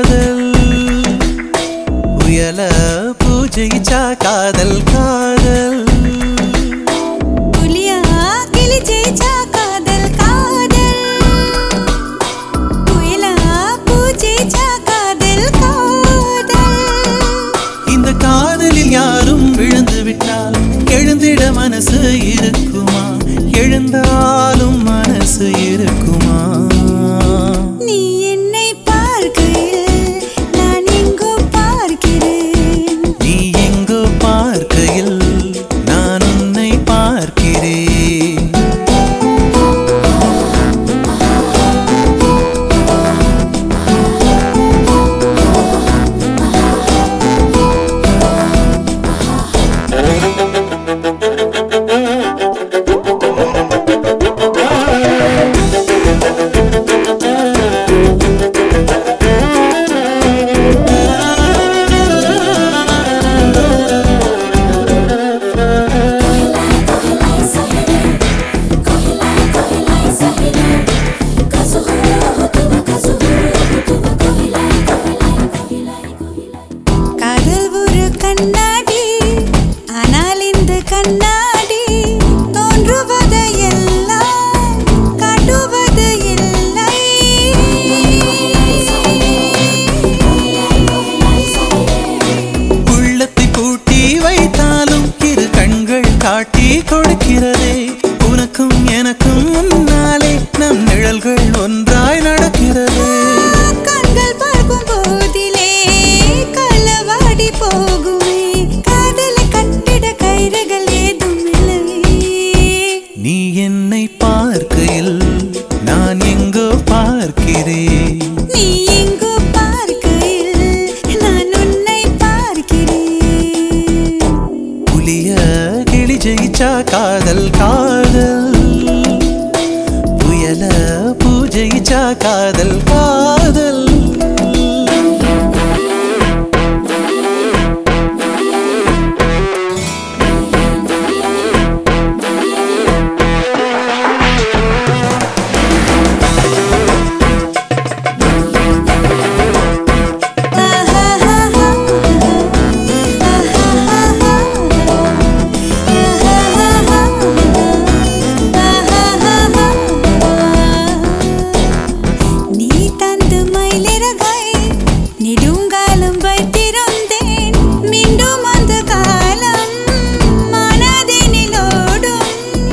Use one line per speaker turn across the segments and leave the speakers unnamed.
காதல் புயல பூஜைச்சா காதல் காதல்
புலியா கிளி ஜெயிச்சா காதல் காதல் புயலா பூ ஜெயிச்சா காதல் காதல்
இந்த காதலில் யாரும் விழுந்து விட்டால் எழுந்திட மனசு இருக்குமா எழுந்தாலும் மனசு இருக்குமா
நீ என்னை பார்க்கையில் நான் எங்கோ பார்க்கிறேன்
நீ எங்கோ பார்க்கையில் நான் உன்னை பார்க்கிறேன்
காதல் ஒரு கண்ணாடி ஆனால் இந்த கண்ணாடி தோன்றுவது எல்லாம் காட்டுவது இல்லை
உள்ளத்தை பூட்டி வைத்தாலும் இரு கண்கள் காட்டி கொடுக்கிறதே உனக்கும் எனக்கும் முன்னாலே நம் நிழல்கள் ஒன்றாய் நடக்கிறதே
கண்கள் பார்க்கும் போதிலே களவாடி போகுமே காதலை கட்டிட கயிறுகள் ஏதும் இல்லை
நீ என்னை பார்க்கையில் நான் எங்கோ பார்க்கிறேன்
நீ எங்கோ பார்க்கையில் நான் உன்னை பார்க்கிறேன்
புலிய கிளி ஜெயிச்சா காதல் காதல் புயல பூஜைச்சா காதல் காதல்
நீ தந்து மயிலிறகாய் நெடுங்காலம் வைத்திருந்தேன் மீண்டும் அந்த காலம் மனதினிலோடும்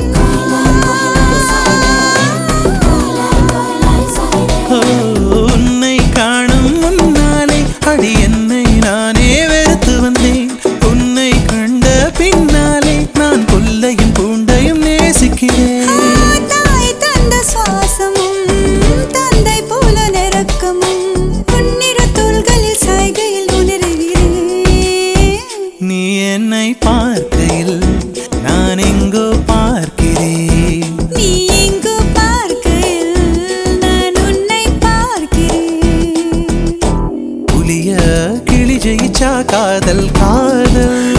ஓ, உன்னை காணும் முன்னாலே அடி என்னை நானே வெறுத்து வந்தேன் உன்னை கண்ட பின்னாலே நான் புல்லையும் பூண்டையும் நேசிக்கிறேன்
தாய் தந்த சுவாசமும் தந்தை போல நெருக்கமும் உன்னிரு தோள்களில் சாய்கையில் உணர்கிறேன்
நீ என்னை பார்க்கையில் நான் எங்கோ பார்க்கிறேன்
நீ எங்கு பார்க்கையில் நான் உன்னை பார்க்கிறேன்
புலிய கிளி ஜெயிச்சா காதல் காதல்